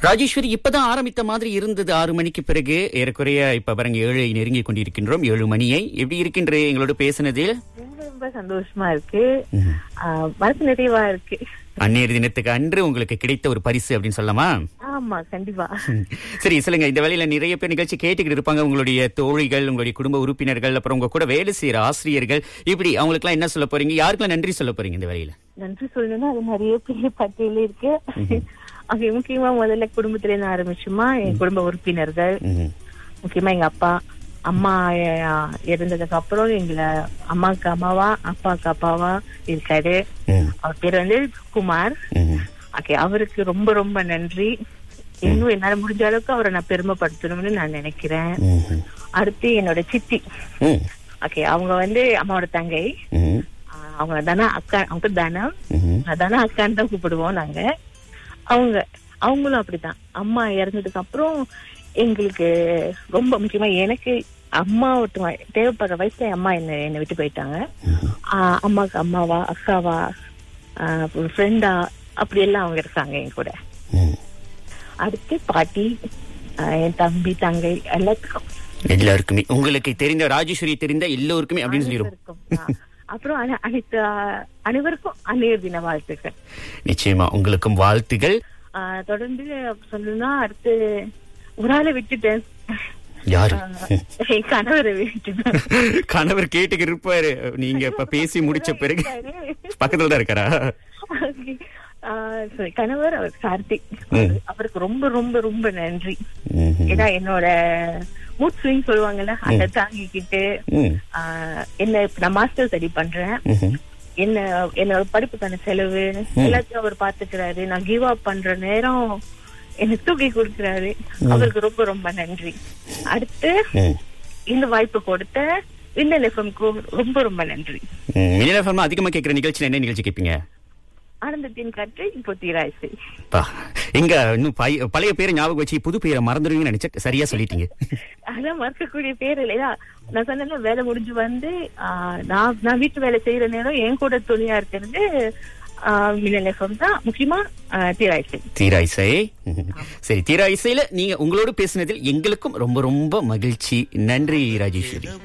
ராஜேஸ்வரி இப்பதான் ஆரம்பித்த மாதிரி இருந்தது ஆறு மணிக்கு பிறகு ஏறக்குறைய இப்ப பாருங்க ஏழு நெருங்கி கொண்டிருக்கின்றோம் ஏழு மணியை எப்படி இருக்கின்ற எங்களோட பேசினதில் ரொம்ப ரொம்ப சந்தோஷமா இருக்கு ஆஹ் மனசு நிறைவா இருக்கு அந்நேர தினத்துக்கு அன்று உங்களுக்கு கிடைத்த ஒரு பரிசு அப்படின்னு சொல்லலாமா ஆமா கண்டிப்பா ம். சரி சொல்லுங்க இந்த வேலையில நிறைய பேர் நிகழ்ச்சி கேட்டுக்கிட்டு இருப்பாங்க உங்களுடைய தோழிகள் உங்களுடைய குடும்ப உறுப்பினர்கள் அப்புறம் உங்க கூட வேலை செய்யற ஆசிரியர்கள் இப்படி அவங்களுக்குலாம் என்ன சொல்ல போறீங்க யாருக்கெல்லாம் நன்றி சொல்ல போறீங்க இந்த வேலையில நன்றி சொல்லணும்னா அது நிறைய பெரிய பட்டியல இருக்கு அது முக்கியமா முதல்ல குடும்பத்துல இருந்து ஆரம்பிச்சுமா என் குடும்ப உறுப்பினர்கள் ம். முக்கியமா எங்க அப்பா அம்மா அஹ், இறந்ததுக்கு அப்புறம் எங்களை அம்மாக்கு அம்மாவா அப்பாவுக்கு அப்பாவா இருக்காரு ம். அவர் பேர் வந்து குமார் ம். ஓகே அவருக்கு ரொம்ப ரொம்ப நன்றி இன்னும் என்னால முடிஞ்ச அளவுக்கு அவரை நான் பெருமைப்படுத்தணும்னு நான் நினைக்கிறேன் ம். அடுத்து என்னோட சித்தி ம். ஓகே அவங்க வந்து அம்மாவோட தங்கை ம். ஆஹ் அவங்க தானே அக்கா அவங்க தானே ம். அதானே அக்கான்னு தான் கூப்பிடுவோம் நாங்க அவங்க அவங்களும் அப்படிதான் அம்மா இறந்ததுக்கு அப்புறம் எங்களுக்கு ரொம்ப முக்கியமா எனக்கு அம்மா ஒருத்தவங்க தேவைப்படுற வயசுல என் அம்மா என்ன என்னை விட்டு போயிட்டாங்க ஆஹ் அம்மாக்கு அம்மாவா அக்காவா ஃப்ரெண்டா அப்படி எல்லாம் அவங்க இருக்காங்க என் கூட ம். அடுத்து பாட்டி ஆஹ் என் தம்பி தங்கை எல்லாத்துக்கும் எல்லாருக்குமே உங்களுக்கு தெரிந்த ராஜேஸ்வரி தெரிந்த எல்லோருக்குமே அப்படின்னு சொல்லிடுவோம் அனைவருக்கும். ஆஹ் அப்புறம் அன- அனைத்து ஆஹ் அனைவருக்கும் அந்நியர் தின வாழ்த்துக்கள் நிச்சயமா உங்களுக்கும் வாழ்த்துகள் ஆஹ் தொடர்ந்து சொல்லணும்னா அடுத்து ஒரு ஆளை விட்டுட்டேன் யாரு ஆஹ் என் கணவரை விட்டுட்டேன் கணவர் கேட்டுக்கு இருப்பாரு நீங்க இப்ப பேசி முடிச்ச பிறகு பக்கத்துல தான் இருக்காரா ஆஹ் sorry, கணவர் அவர் கார்த்திக் ம். அவருக்கு ரொம்ப ரொம்ப ரொம்ப நன்றி ம். ஏன்னா என்னோட மூட் ஸ்விங் சொல்லுவாங்கல்ல அதை தாங்கிக்கிட்டு ம். ஆஹ் என்ன இப்ப நான் மாஸ்டர் ஸ்டடி பண்றேன் ம்ஹும். என்ன என்னோட படிப்புக்கான செலவு எல்லாத்தையும் அவர் பாத்துக்கிறாரு நான் கிவ் அப் பண்ற நேரம் எனக்கு தூக்கி கொடுக்கிறாரு அவருக்கு ரொம்ப ரொம்ப நன்றி அடுத்து ம். இந்த வாய்ப்பு கொடுத்த விண்ணல் எஃப்எம்க்கு ரொம்ப ரொம்ப நன்றி ம். மின்னல் FM ல அதிகமா கேட்கிற நிகழ்ச்சியில என்ன நிகழ்ச்சி கேட்பீங்க ஆனந்தத்தின் காற்று இப்போ தீராய்சை பா, எங்க இன்னும் பழைய- பழைய பேரை ஞாபகம் வச்சு புது பேரை மறந்துடுவீங்கன்னு நினைச்சேன் சரியா சொல்லிட்டீங்க அதான் மறக்கக்கூடிய பேர் இல்லையா நான் சொன்ன வேலை முடிஞ்சு வந்து ஆஹ், நான் நான் வீட்டு வேலை செய்யற நேரம் என் கூட துணியா இருக்கிறது ஆஹ், மின்னல் எஃப்எம் தான் முக்கியமா ஆஹ், தீராய்சை தீராயிசை ம்ஹும். சரி தீராயிசையில நீங்க உங்களோடு பேசினதில் எங்களுக்கும் ரொம்ப ரொம்ப மகிழ்ச்சி நன்றி ராஜேஸ்வரி